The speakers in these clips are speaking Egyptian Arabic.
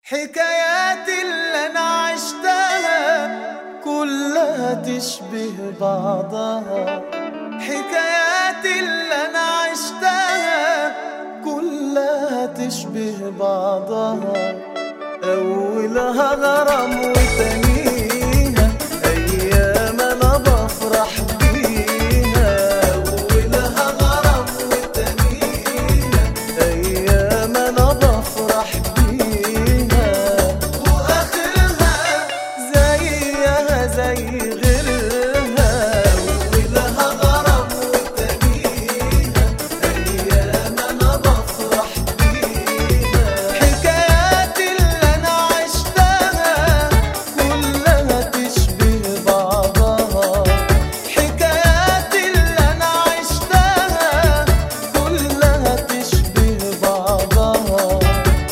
حكاياتي اللي انا عشتها كلها تشبه بعضها حكاياتي اللي انا عشتها كلها تشبه بعضها اولها غرام وتانيها ايام انا بفرح بيها اولها غرام وتانيها ايام انا بفرح بيها واخرها زيها زي غيرها اولها غرام وتانيها ايام انا بفرح بيها حكاياتي اللي انا عشتها كلها تشبه بعضها حكاياتي اللي انا عشتها كلها تشبه بعضها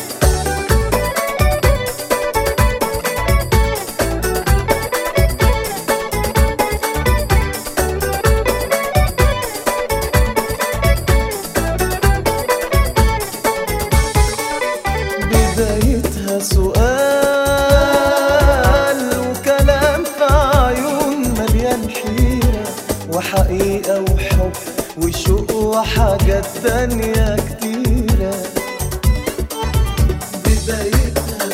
بدايتها سؤال وكلام في عيون مليان حيرة وحقيقة وحب وشوق وحاجات تانية كتيرة بدايتها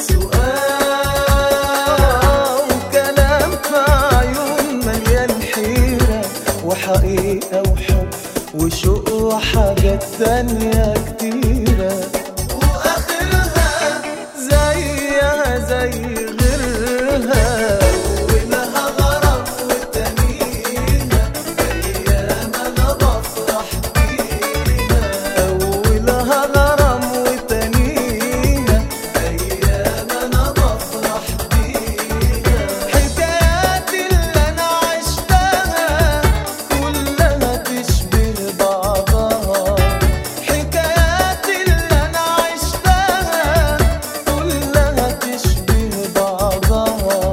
سؤال وكلام في عيون مليان حيرة وحقيقة وحب وشوق وحاجات تانية كتيرة واخرها زيها زي غيرها ولها غرام وتانيها ايام انا بفرح بيها اولها غرام وتانيها ايام انا بفرح بيها حكاياتي اللي انا عشتها كلها تشبه بعضها حكاياتي اللي انا عشتها كلها تشبه بعضها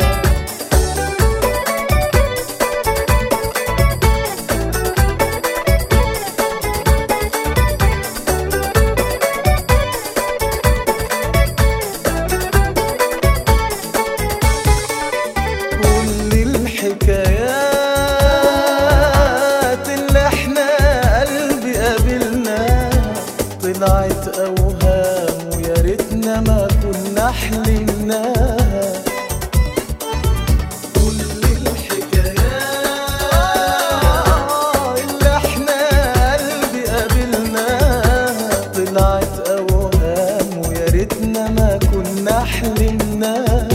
كل الحكايات اللي احنا قلبي قابلناها طلعت اوهام ويا ريتنا ما كنا حلمناها كل الحكايات اللي احنا قلبي قابلناها طلعت اوهام ويا ريتنا ما كنا حلمناها